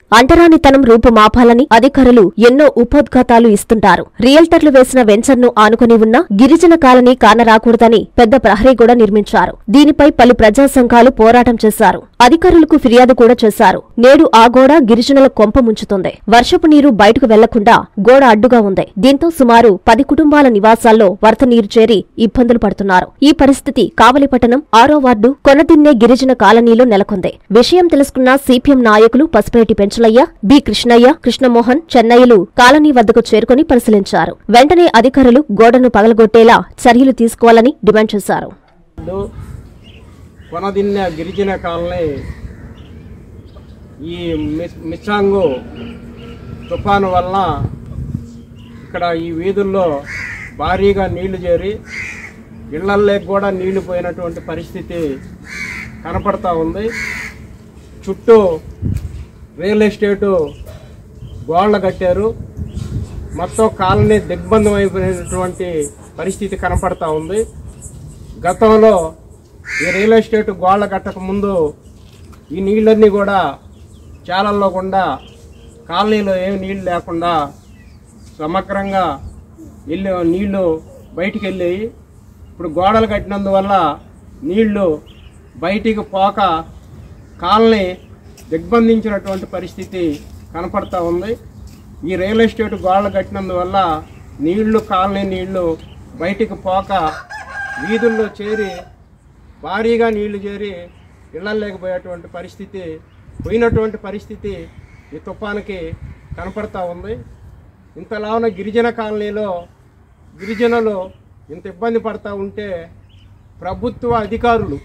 అంటరానితనం రూపుమాపాలని అధికారులు ఎన్నో ఉపోద్ఘాతాలు ఇస్తుంటారు రియల్టర్లు వేసిన వెంచర్ను ఆనుకుని ఉన్న గిరిజన కాలనీ కానరాకూడదని పెద్ద ప్రహరీ కూడా నిర్మించారు దీనిపై పలు ప్రజా సంఘాలు పోరాటం చేశారు అధికారులకు ఫిర్యాదు కూడా చేశారు నేడు ఆ గోడ గిరిజనుల కొంప ముంచుతుంది వర్షపు నీరు బయటకు వెళ్లకుండా గోడ అడ్డుగా ఉంది దీంతో సుమారు పది కుటుంబాల నివాసాల్లో వరద నీరు చేరి ఇబ్బందులు పడుతున్నారు ఈ పరిస్థితి కావలిపట్టణం ఆరో వార్డు కొనదిన్నే గిరిజన కాలనీలో నెలకొంది విషయం తెలుసుకున్న సిపిఎం నాయకులు పసుపేటి పెంచలయ్య బి కృష్ణయ్య కృష్ణమోహన్ చెన్నయ్యలు కాలనీ వద్దకు చేరుకుని పరిశీలించారు వెంటనే అధికారులు గోడను పగలగొట్టేలా చర్యలు తీసుకోవాలని డిమాండ్ చేశారు ఇప్పుడు కొనదిన్న గిరిజన కాలనీ ఈ మిస్- మిస్సాంగు తుఫాను వలన ఇక్కడ ఈ వీధుల్లో భారీగా నీళ్లు చేరి ఇళ్లల్లోకి కూడా నీళ్లు పోయినటువంటి పరిస్థితి కనపడతా ఉంది చుట్టూ రియల్ ఎస్టేటు గోడలు కట్టారు మొత్తం కాలనీ దిగ్బంధం అయిపోయినటువంటి పరిస్థితి కనపడతా ఉంది గతంలో ఈ రియల్ ఎస్టేట్ గోళ్ళ కట్టక ముందు ఈ నీళ్ళన్నీ కూడా చాలల్లో గుండా కాలనీలో ఏమి నీళ్ళు లేకుండా సమగ్రంగా ఇల్లు నీళ్లు బయటికి వెళ్ళాయి ఇప్పుడు గోడలు కట్టినందువల్ల నీళ్లు బయటికి పోక కాలనీ దిగ్బంధించినటువంటి పరిస్థితి కనపడతా ఉంది ఈ రియల్ ఎస్టేట్ గోడలు కట్టినందువల్ల నీళ్లు కాలనీ నీళ్లు బయటికి పోక వీధుల్లో చేరి భారీగా నీళ్లు చేరి ఇళ్ళలేకపోయేటువంటి పరిస్థితి పోయినటువంటి పరిస్థితి ఈ తుఫానుకి కనపడతా ఉంది ఇంతలావున గిరిజన కాలనీలో గిరిజనులు ఇంత ఇబ్బంది పడతా ఉంటే ప్రభుత్వ అధికారులు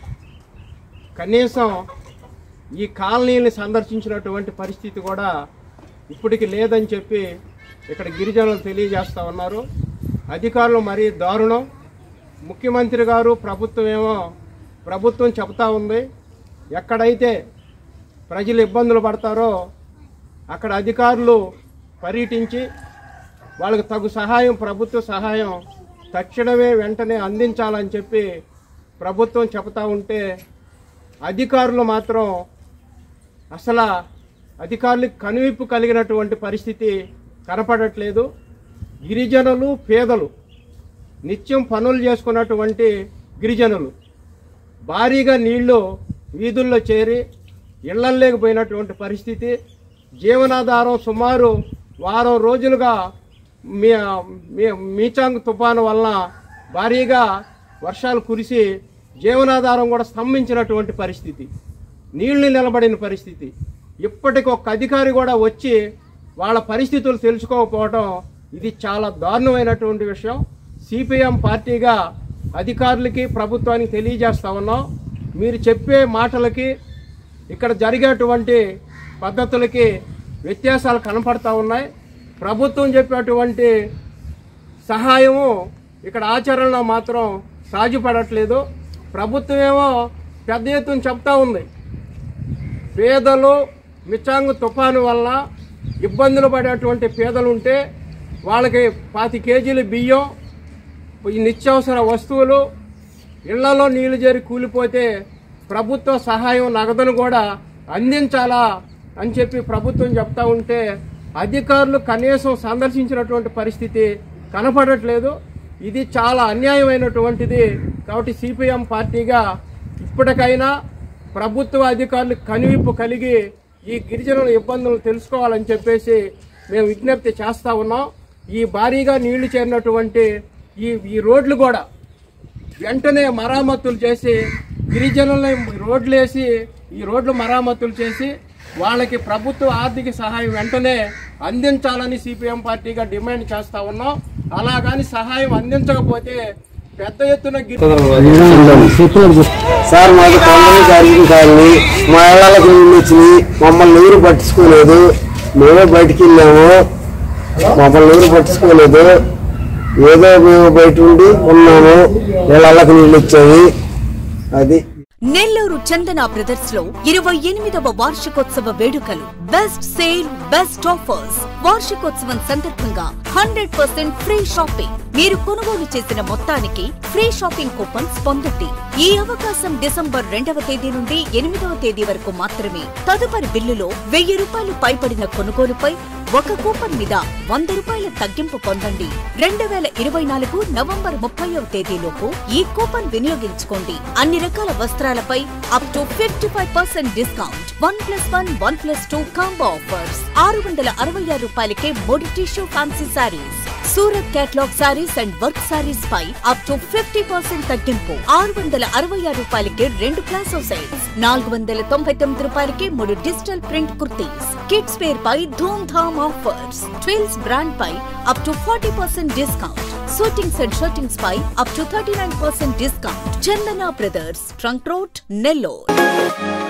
కనీసం ఈ కాలనీని సందర్శించినటువంటి పరిస్థితి కూడా ఇప్పటికి లేదని చెప్పి ఇక్కడ గిరిజనులు తెలియజేస్తా ఉన్నారు అధికారులు మరీ దారుణం ముఖ్యమంత్రి గారు ప్రభుత్వం ఏమో ప్రభుత్వం చెబుతా ఉంది ఎక్కడైతే ప్రజలు ఇబ్బందులు పడతారో అక్కడ అధికారులు పర్యటించి వాళ్ళకి తగు సహాయం ప్రభుత్వ సహాయం తక్షణమే వెంటనే అందించాలని చెప్పి ప్రభుత్వం చెబుతా ఉంటే అధికారులు మాత్రం అసలు అధికారులకు కనువిప్పు కలిగినటువంటి పరిస్థితి కనపడట్లేదు గిరిజనులు పేదలు నిత్యం పనులు చేసుకున్నటువంటి గిరిజనులు భారీగా నీళ్లు వీధుల్లో చేరి ఇళ్లలేకపోయినటువంటి పరిస్థితి జీవనాధారం సుమారు వారం రోజులుగా మీ మీ- మీచాంగ్ తుఫాను వలన భారీగా వర్షాలు కురిసి జీవనాధారం కూడా స్తంభించినటువంటి పరిస్థితి నీళ్లు నిలబడిన పరిస్థితి ఇప్పటికి ఒక అధికారి కూడా వచ్చి వాళ్ళ పరిస్థితులు తెలుసుకోకపోవడం ఇది చాలా దారుణమైనటువంటి విషయం సిపిఎం పార్టీగా అధికారులకి ప్రభుత్వానికి తెలియజేస్తా ఉన్నాం మీరు చెప్పే మాటలకి ఇక్కడ జరిగేటువంటి పద్ధతులకి వ్యత్యాసాలు కనపడతా ఉన్నాయి ప్రభుత్వం చెప్పేటువంటి సహాయము ఇక్కడ ఆచరణలో మాత్రం సాధ్యపడట్లేదు ప్రభుత్వం ఏమో పెద్ద ఎత్తున చెప్తా ఉంది పేదలు మిచ్చాంగు తుఫాను వల్ల ఇబ్బందులు పడేటువంటి పేదలు ఉంటే వాళ్ళకి పాతి కేజీలు బియ్యం ఈ నిత్యావసర వస్తువులు ఇళ్లలో నీళ్లు చేరి కూలిపోతే ప్రభుత్వ సహాయం నగదును కూడా అందించాలా అని చెప్పి ప్రభుత్వం చెప్తా ఉంటే అధికారులు కనీసం సందర్శించినటువంటి పరిస్థితి కనపడట్లేదు ఇది చాలా అన్యాయమైనటువంటిది కాబట్టి సిపిఎం పార్టీగా ఇప్పటికైనా ప్రభుత్వ అధికారులు కనువిప్పు కలిగి ఈ గిరిజనుల ఇబ్బందులు తెలుసుకోవాలని చెప్పేసి మేము విజ్ఞప్తి చేస్తా ఉన్నాం ఈ భారీగా నీళ్లు చేరినటువంటి ఈ ఈ రోడ్లు కూడా వెంటనే మరామతులు చేసి గిరిజనులని రోడ్లు వేసి ఈ రోడ్లు మరామతులు చేసి వాళ్ళకి ప్రభుత్వ ఆర్థిక సహాయం వెంటనే అందించాలని సిపిఎం పార్టీగా డిమాండ్ చేస్తా ఉన్నాం అలా కానీ సహాయం అందించకపోతే పెద్ద ఎత్తున గిరి సార్ మాది కొండలు జరిగిన కాలనీ మా ఇళ్ళకి నీళ్ళు వచ్చినాయి మమ్మల్ని ఎవరు పట్టించుకోలేదు మేమే బయటికి వెళ్ళాము మమ్మల్ని ఎవరు పట్టించుకోలేదు ఏదో మేము బయట ఉండి ఉన్నాము ఇళ్ళకి నీళ్ళు వచ్చాయి అది నెల్లూరు చందన బ్రదర్స్ లో ఇరవై ఎనిమిదవ వార్షికోత్సవ వేడుకలు బెస్ట్ సేల్ బెస్ట్ ఆఫర్స్ వార్షికోత్సవం సందర్భంగా హండ్రెడ్ పర్సెంట్ ఫ్రీ షాపింగ్ మీరు కొనుగోలు చేసిన మొత్తానికి ఫ్రీ షాపింగ్ కూపన్స్ పొందండి ఈ అవకాశం డిసెంబర్ రెండవ తేదీ నుండి ఎనిమిదవ తేదీ వరకు మాత్రమే తదుపరి బిల్లులో వెయ్యి రూపాయలు పైబడిన కొనుగోలుపై ఒక కూపన్ మీద వంద రూపాయల తగ్గింపు పొందండి రెండు వేల ఇరవై నాలుగు నవంబర్ ముప్పైవ తేదీలోపు ఈ కూపన్ వినియోగించుకోండి అన్ని రకాల వస్త్రాలపై up to fifty five percent discount one plus one one plus two combo offers ఆరు వందల అరవై ఆరు రూపాయలకే మూడు tissue fancy sarees Surat catalogue sarees and work sarees పై అప్ టు ఫిఫ్టీ పర్సెంట్ తగ్గింపు ఆరు వందల అరవై ఆరు రూపాయలకి రెండు క్లాస్ సెట్స్ నాలుగు వందల తొంభై తొమ్మిది రూపాయలకి మూడు digital print kurtis kids wear పై Dhoom Dham offers twills brand పై up to forty percent discount suitings and shirtings పై up to thirty nine percent discount Chandana brothers trunk road Nellore